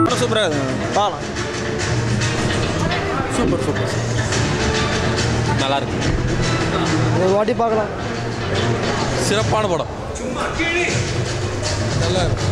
சூப்பராக இருக்கு பார்க்கலாம் சூப்பர் சூப்பர் நல்லா இருக்கு ஒரு வாட்டி பார்க்கலாம் சிறப்பான படம் நல்லா இருக்கு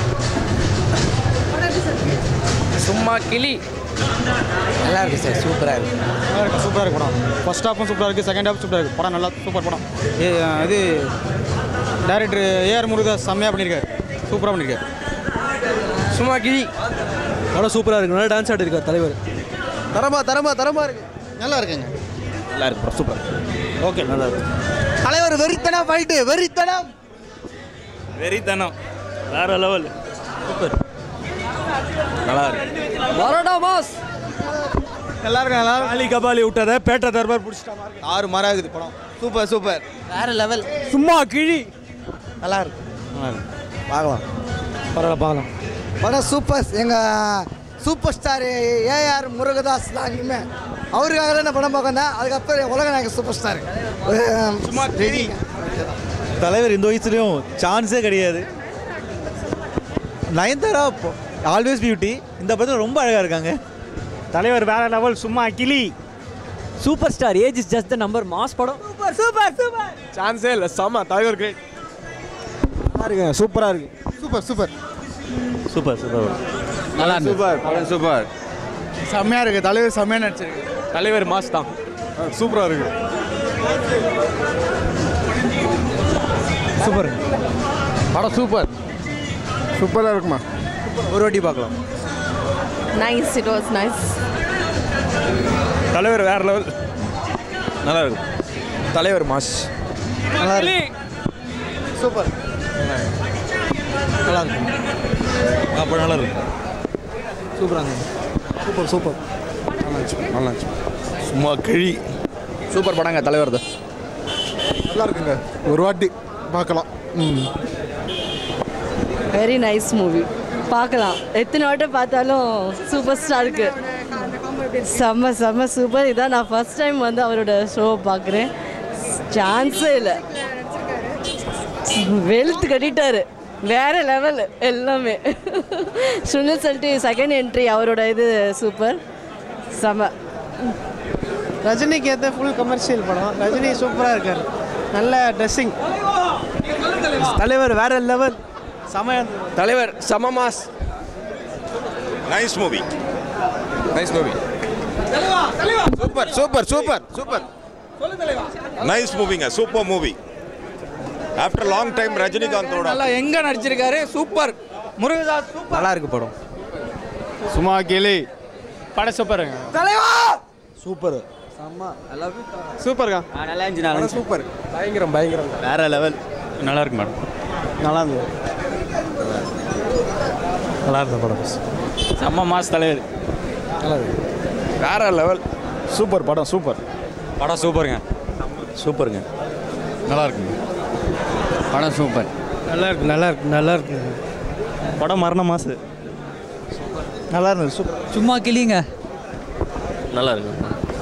சும்மா கிளி நல்லா இருக்கு சார் சூப்பராக இருக்கு நல்லா இருக்கு சூப்பராக இருக்கு படம் ஃபர்ஸ்ட் ஹாஃபும் சூப்பராக இருக்குது செகண்ட் ஹாஃப் சூப்பராக இருக்குது படம் நல்லா சூப்பர் படம் ஏ இது டேரக்டர் ஏஆர் முருகதாஸ் செம்மையாக பண்ணியிருக்காரு சூப்பராக பண்ணியிருக்காரு சும்மா கிளி படம் சூப்பராக இருக்கு நல்லா டான்ஸ் ஆடிருக்கார் தலைவர் தரமா தரமா தரமா இருக்கு நல்லா இருக்குங்க நல்லா இருக்கு படம் சூப்பர் ஓகே நல்லா இருக்கு தலைவர் வெறித்தனம் ஃபைட்டு வெறித்தனம் வெறித்தனம் வேற லெவல் சூப்பர் நல்லா இருக்கு பரோடா பாஸ் நல்லா இருக்கு நல்லா காலி கபாலி விட்டதை பேட்டை தர்பார் பிடிச்சிட்டா ஆறு மரம் ஆகுது படம் சூப்பர் சூப்பர் வேற லெவல் சும்மா கிழி நல்லா இருக்கு பார்க்கலாம் பரவாயில்ல பார்க்கலாம் படம் சூப்பர் எங்கள் சூப்பர் ஸ்டார் ஏஆர் முருகதாஸ் தான் இனிமே அவருக்காக தான் நான் படம் பார்க்க வந்தேன் அதுக்கப்புறம் உலக நாயக சூப்பர் ஸ்டார் சும்மா ரெடி தலைவர் இந்த வயசுலையும் சான்ஸே கிடையாது நயன்தாரா ஆல்வேஸ் பியூட்டி இந்த படத்தில் ரொம்ப அழகாக இருக்காங்க தலைவர் வேற லெவல் சும்மா கிளி super star age is just the number mass படம் சூப்பர் சூப்பர் சூப்பர் சான்ஸே இல்லை செம்ம தலைவர் கிரேட் நல்லா இருக்கு சூப்பராக இருக்கு சூப்பர் சூப்பர் சூப்பர் சூப்பர் நல்லா சூப்பர் படம் சூப்பர் செம்மையாக இருக்குது தலைவர் செம்மையாக நடிச்சிருக்கு தலைவர் மாஸ் தான் சூப்பராக இருக்கு சூப்பர் படம் சூப்பர் சூப்பராக இருக்குமா ஒரு வாட்டி பார்க்கலாம் Nice, it was nice. தலைவர் வேற லெவல் நல்லா இருக்கும் தலைவர் மாஸ் நல்லா இருக்கு சூப்பர் நல்லா இருக்கு அப்போ நல்லா இருக்கும் சூப்பராக இருந்துச்சு சூப்பர் சூப்பர் நல்லா இருந்துச்சு சும்மா கிழி சூப்பர் படங்க தலைவர் தான் நல்லா இருக்குங்க ஒரு வாட்டி பார்க்கலாம் ம் Very nice movie. பார்க்கலாம் எத்தனை வாட்டம் பார்த்தாலும் சூப்பர் ஸ்டாருக்கு செம்ம செம்ம சூப்பர் இதான் நான் ஃபர்ஸ்ட் டைம் வந்து அவரோட ஷோ பார்க்குறேன் சான்ஸே இல்லை வெல்த் கட்டிட்டாரு வேற லெவல் எல்லாமே சுனில் செல்டி செகண்ட் என்ட்ரி அவரோட இது சூப்பர் செம்ம ரஜினிக்கு ஏற்ற ஃபுல் கமர்ஷியல் படம் ரஜினி சூப்பராக இருக்கார் நல்ல ட்ரெஸ்ஸிங் தலைவர் வேற லெவல் செமையாக தலைவர் சம mass nice movie nice movie super super super super nice மூவிங்க super movie after long time ரஜினிகாந்தோட நல்லா எங்க நடிச்சிருக்காரு சூப்பர் முருகதாஸ் சூப்பர் நல்லா இருக்கு படம் சும்மா கிளி படம் சூப்பருங்க சூப்பர் சூப்பர்க்கா நல்லா இருந்துச்சு நல்லா சூப்பர் பயங்கரம் பயங்கரம் வேற லெவல் நல்லா இருக்கு மேடம் நல்லா இருந்தது நல்லா இருந்த படம் செம்ம மாஸ் தலைவர் நல்லா இருக்கு வேற லெவல் சூப்பர் படம் சூப்பர் படம் சூப்பருங்க சூப்பருங்க நல்லா இருக்குங்க படம் சூப்பர் நல்லா இருக்கு நல்லா இருக்கு நல்லா இருக்கு படம் மரண மாசு நல்லா இருந்தது சூப்பர் சும்மா கிளிங்க நல்லா இருக்கு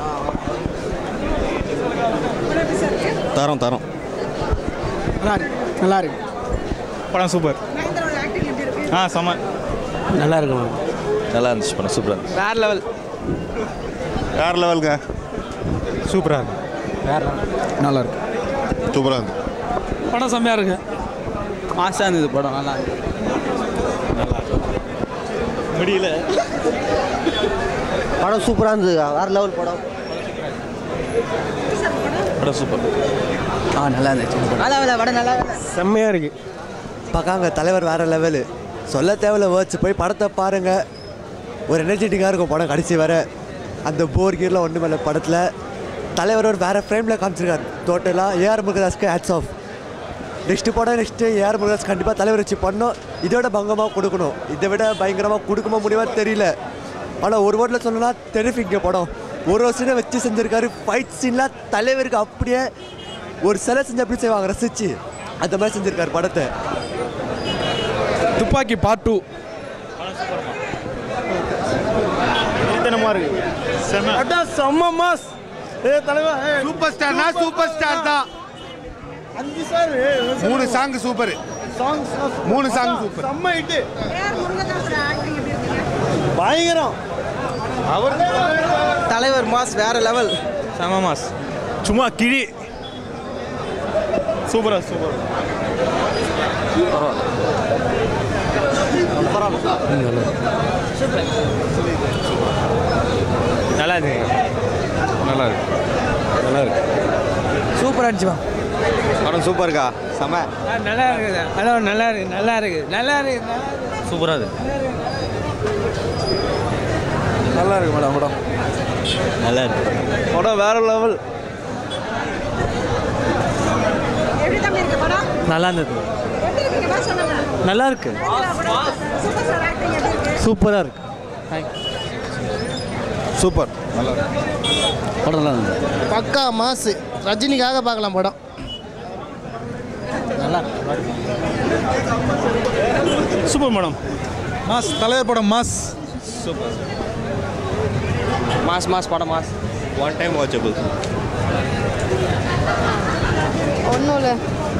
தரம் தரம் நல்லா இருக்கு நல்லா இருக்கு படம் சூப்பர் ஆ செம நல்லா இருக்கு நல்லா இருந்துச்சு படம் சூப்பராக இருந்துச்சு வேற லெவல் வேற லெவலுங்க சூப்பராக இருக்கு வேற நல்லா இருக்கு சூப்பராக இருந்து படம் செம்மையா இருக்கு மாசா இருந்தது படம் நல்லா முடியல படம் சூப்பராக இருந்தது வேற லெவல் படம் படம் சூப்பர் ஆ நல்லா இருந்துச்சு நல்லா படம் நல்லா செம்மையாக இருக்கு பார்க்காங்க தலைவர் வேற லெவலு சொல்ல தேவையில்ல வேர்ட்ஸ் போய் படத்தை பாருங்க ஒரு எனர்ஜெட்டிக்காக இருக்கும் படம் கடைசி வர அந்த போர் கீரில் ஒன்றும் இல்லை படத்தில் தலைவர் ஒரு வேறு ஃப்ரேமில் காமிச்சிருக்காரு டோட்டலாக ஏஆர் முருகதாஸ்க்கு ஹேட்ஸ் ஆஃப் நெக்ஸ்ட்டு படம் நெக்ஸ்ட்டு ஏஆர் முருகதாஸ் கண்டிப்பாக தலைவர் வச்சு பண்ணோம் இதோட பங்கமாக கொடுக்கணும் இதை விட பயங்கரமாக கொடுக்குமா முடியுமா தெரியல ஆனால் ஒரு வேர்டில் சொல்லணும்னா தெரிவிங்க படம் ஒரு ஒரு சீனை வச்சு செஞ்சுருக்காரு ஃபைட் சீன்லாம் தலைவருக்கு அப்படியே ஒரு சிலை செஞ்சு அப்படி செய்வாங்க ரசிச்சு அந்த மாதிரி செஞ்சுருக்காரு படத்தை துப்பாக்கி பார்ட் டூ வெறித்தனமாக இருக்கு செம அதான் செம்ம மாஸ் ஏ தலைவா சூப்பர் ஸ்டார்னா சூப்பர் ஸ்டார் தான் அஞ்சு சார் மூணு சாங் சூப்பர் சாங்ஸ் மூணு song super. செம்ம ஹிட்டு பயங்கரம் தலைவர் மாஸ் வேற லெவல் செம மாஸ் சும்மா கிழி சூப்பரா சூப்பர் நல்லா இருக்கு நல்லா இருக்கு நல்லா இருக்கு சூப்பராக இருந்துச்சுப்பா படம் சூப்பர்க்கா செம நல்லா இருக்குது ஹலோ நல்லா இருக்கு நல்லா இருக்கு நல்லா இருக்கு சூப்பராக இருக்கு நல்லா இருக்கு மேடம் படம் நல்லா இருக்கு படம் வேற லெவல் எப்படி தம்பி இருக்கு படம் நல்லா இருந்தது எப்படி இருக்கீங்க பாஸ் சொல்லுங்க நல்லா இருக்கு சூப்பர் ஸ்டார் ஆக்டிங் எப்படி இருக்கு சூப்பராக இருக்கு சூப்பர் படம் நல்லா இருந்தது பக்கா மாசு ரஜினிக்காக பார்க்கலாம் படம் சூப்பர் மேடம் மாஸ் தலைவர் படம் மாஸ் மாஸ் மாஸ் படம் மாஸ் ஒன் டைம் வாட்சபிள் ஒன்றும் இல்லை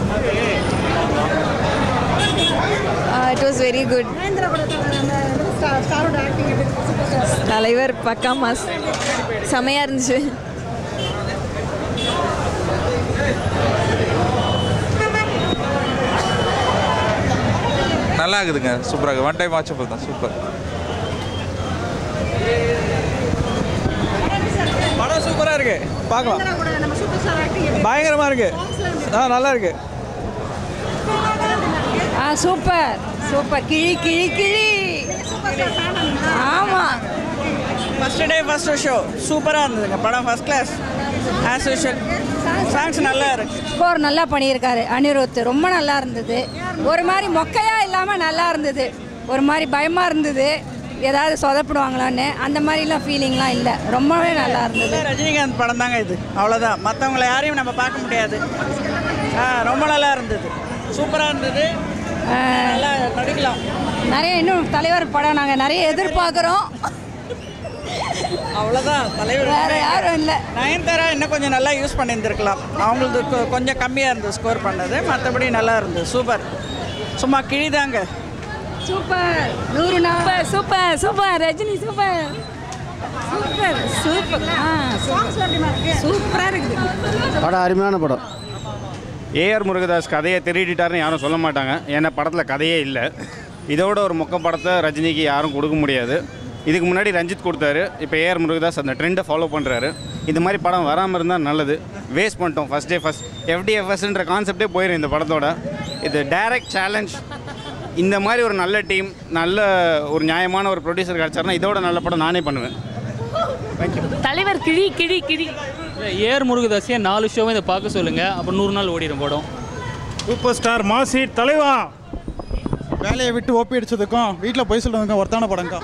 it was very good Mahendra படத்தோட நம்ம ஸ்டார் ஸ்டாரோட ஆக்டிங் எப்படி இருக்கு சூப்பர் ஸ்டார் தலைவர் பக்கா மாஸ் செமையாக இருந்துச்சு நல்லா இருக்குதுங்க சூப்பராக ஒன் டைம் வாட்சபிள் தான் சூப்பர் படம் சூப்பராக இருக்கு பார்க்கலாம் மகேந்திரா கூட நம்ம சூப்பர் ஸ்டார் ஆக்டிங் எப்படி பயங்கரமாக இருக்கு ஆ நல்லா இருக்கு ஆ சூப்பர் சூப்பர் கிழி கிழி கிழி சூப்பர் ஸ்டார் ஃபேன் ஆமாம் ஃபர்ஸ்ட் டே ஃபர்ஸ்ட் ஷோ சூப்பராக இருந்ததுங்க படம் first class as usual songs நல்லா இருக்கு ஸ்கோர் நல்லா பண்ணியிருக்காரு அனிருத் ரொம்ப நல்லா இருந்தது ஒரு மாதிரி மொக்கையா இல்லாமல் நல்லா இருந்தது ஒரு மாதிரி பயமாக இருந்தது ஏதாவது சொதப்பிடுவாங்களான்னு அந்த மாதிரிலாம் ஃபீலிங்லாம் இல்லை ரொம்பவே நல்லா இருந்தது ரஜினிகாந்த் படம் தாங்க இது அவ்வளோதான் மற்றவங்கள யாரையும் நம்ம பார்க்க முடியாது ஆ ரொம்ப நல்லா இருந்தது சூப்பராக இருந்தது நல்லா நடிக்கலாம் நிறைய இன்னும் தலைவர் படம் நாங்கள் நிறைய எதிர்பார்க்குறோம் அவ்வளோதான் தலைவர் வேற யாரும் இல்லை நயன்தாரா இன்னும் கொஞ்சம் நல்லா யூஸ் பண்ணியிருந்திருக்கலாம் அவங்களது கொ- கொஞ்சம் கம்மியாக இருந்தது ஸ்கோர் பண்ணது மற்றபடி நல்லா இருந்தது சூப்பர் சும்மா கிழிதாங்க சூப்பர் நூறு நாள் super super Rajini super super super ஆ சூப்பராக இருக்குது படம் அருமையான படம் ஏஆர் முருகதாஸ் கதையை திருடிட்டாருன்னு யாரும் சொல்ல மாட்டாங்க ஏன்னா படத்தில் கதையே இல்லை இதோட ஒரு மொக்க படத்தை ரஜினிக்கு யாரும் கொடுக்க முடியாது இதுக்கு முன்னாடி ரஞ்சித் கொடுத்தாரு இப்போ ஏஆர் முருகதாஸ் அந்த ட்ரெண்டை ஃபாலோ பண்ணுறாரு இந்த மாதிரி படம் வராமல் இருந்தால் நல்லது வேஸ்ட் பண்ணிட்டோம் ஃபஸ்ட் டே ஃபஸ்ட் எஃப்டிஎஃப்எஸ்ன்ற கான்செப்டே போயிடும் இந்த படத்தோட இது டைரக்ட் சேலஞ்ச் இந்த மாதிரி ஒரு நல்ல டீம் நல்ல ஒரு நியாயமான ஒரு ப்ரொடியூசர் கிடச்சாருன்னா இதோட நல்ல படம் நானே பண்ணுவேன் தலைவர் கிழி கிழி கிழி ஏர் முருகதாசியை நாலு ஷோவை இதை பார்க்க சொல்லுங்கள் அப்புறம் நூறு நாள் ஓடிடும் படம் சூப்பர் ஸ்டார் மாசி தலைவா வேலையை விட்டு ஓப்பி அடிச்சதுக்கும் வீட்டில் போய் சொல்றதுக்கும் ஒருத்தான படம்க்கா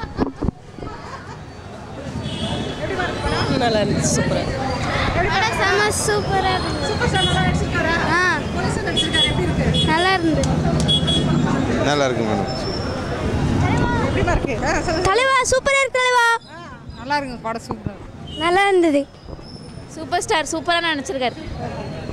நல்லா இருந்துச்சு சூப்பராக சூப்பர் ஸ்டார் நல்லா நடிச்சிருக்காரா ஆ போலீஸா நடிச்சிருக்காரு எப்படி இருக்கு நல்லா இருந்தது நல்லா இருக்கு மேடம் எப்படிமா இருக்கு ஆ சொல்லுங்க தலைவா சூப்பரா இருக்கு தலைவா நல்லா இருக்குங்க படம் சூப்பராக நல்லா இருந்தது சூப்பர் ஸ்டார் சூப்பராக நினச்சிருக்காரு